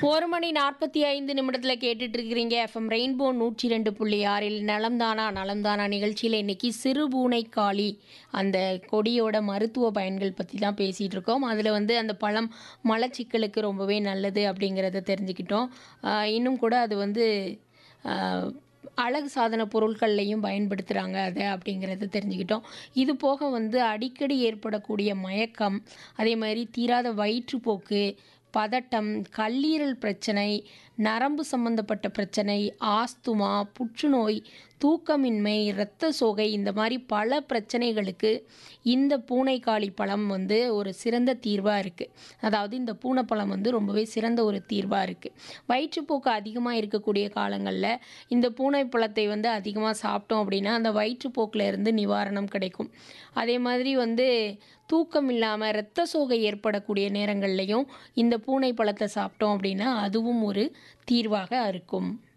ஒரு மணி நாற்பத்தி ஐந்து நிமிடத்தில் கேட்டுட்டு இருக்கிறீங்க எஃப்எம் ரெயின்போ நூற்றி ரெண்டு புள்ளி ஆறில் நலம்தானா நலம்தானா நிகழ்ச்சியில் இன்னைக்கு சிறுபூனைக்காளி அந்த கொடியோட மருத்துவ பயன்கள் பற்றி தான் பேசிகிட்டு இருக்கோம் அதில் வந்து அந்த பழம் மலச்சிக்கலுக்கு ரொம்பவே நல்லது அப்படிங்கிறத தெரிஞ்சுக்கிட்டோம் ஆஹ் இன்னும் கூட அது வந்து ஆஹ் அழகு சாதன பொருட்கள்லையும் பயன்படுத்துகிறாங்க அதை அப்படிங்கிறத தெரிஞ்சுக்கிட்டோம் இது போக வந்து அடிக்கடி ஏற்படக்கூடிய மயக்கம் அதே மாதிரி தீராத வயிற்றுப்போக்கு பதட்டம் கல்லீரல் பிரச்சனை நரம்பு சம்பந்தப்பட்ட பிரச்சனை ஆஸ்துமா புற்றுநோய் தூக்கமின்மை இரத்த சோகை இந்த மாதிரி பல பிரச்சனைகளுக்கு இந்த பூனைக்காளி பழம் வந்து ஒரு சிறந்த தீர்வாக இருக்குது அதாவது இந்த பூனைப்பழம் வந்து ரொம்பவே சிறந்த ஒரு தீர்வாக இருக்குது வயிற்றுப்போக்கு அதிகமாக இருக்கக்கூடிய காலங்களில் இந்த பூனை பழத்தை வந்து அதிகமாக சாப்பிட்டோம் அப்படின்னா அந்த வயிற்றுப்போக்கில் இருந்து நிவாரணம் கிடைக்கும் அதே மாதிரி வந்து தூக்கம் இல்லாமல் இரத்த சோகை ஏற்படக்கூடிய நேரங்கள்லையும் இந்த பூனை பழத்தை சாப்பிட்டோம் அப்படின்னா அதுவும் ஒரு தீர்வாக இருக்கும்